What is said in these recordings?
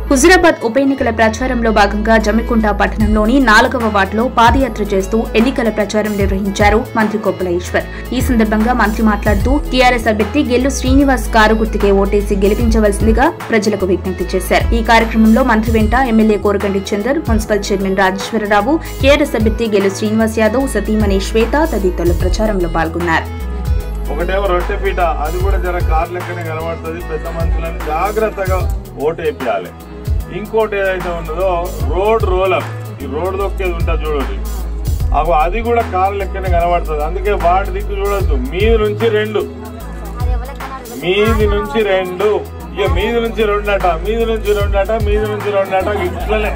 హుజురాబాద్ ఉప ఎన్నికల ప్రచారంలో భాగంగా జమ్మికుంట పట్టణంలోని నాలుగవ వార్డులో పాదయాత్ర చేస్తూ ఎన్నికల ప్రచారం నిర్వహించారు మంత్రి కొప్పుల ఈశ్వర్ ఈ సందర్భంగా మంత్రి మాట్లాడుతూ టీఆర్ఎస్ అభ్యర్థి గెల్లు శ్రీనివాస్ కారు గుర్తుకే ఓటేసి గెలిపించవలసిందిగా ప్రజలకు విజ్ఞప్తి చేశారు ఈ కార్యక్రమంలో మంత్రి వెంట MLA Koraganti Chandar municipal chairman Rajeshwararao TRS అభ్యర్థి గెల్లు శ్రీనివాస్ యాదవ్ సతీమణి శ్వేత తదితరులు ప్రచారంలో పాల్గొన్నారు ఒకటేమో రొట్టె పీట అది కూడా జర కార్ లెక్కనే కనబడుతుంది పెద్ద మనుషులను జాగ్రత్తగా ఓటు వేపియాలి ఇంకోటి ఏదైతే ఉన్నదో రోడ్ రోలర్ ఈ రోడ్ దొక్కేది ఉంటుంది చూడండి అగో అది కూడా కార్ లెక్కనే కనబడుతుంది అందుకే వాటి దిక్కు చూడొద్దు మీది నుంచి రెండు మీది నుంచి రెండు ఇక మీది నుంచి రెండట మీది నుంచి రెండట మీది నుంచి రెండట ఇట్లనే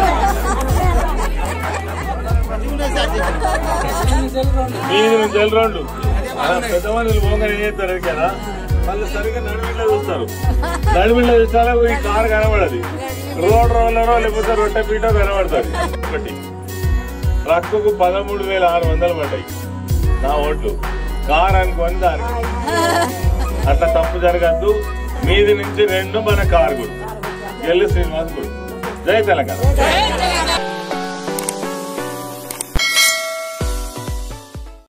మీది నుంచి వెళ్ళి రెండు అలా పెద్ద మనుషులు పోగానే ఏం చేస్తారు కదా వాళ్ళు సరిగ్గా నడిమిట్లో చూస్తారు నడిమిట్లో చూస్తారా ఈ కారు కనబడదు రోడ్ రోలరో లేకపోతే రొట్టె పీటో కనబడుతుంది ఒకటి ట్రక్కుకు పదమూడు వేల ఆరు వందలు పడ్డాయి నా ఓట్లు కార్ అనుకొని దానికి అట్లా తప్పు జరగద్దు మీది నుంచి రెండు మన కారు గుడు గెల్లు శ్రీనివాస్ గుడు జై తెలంగాణ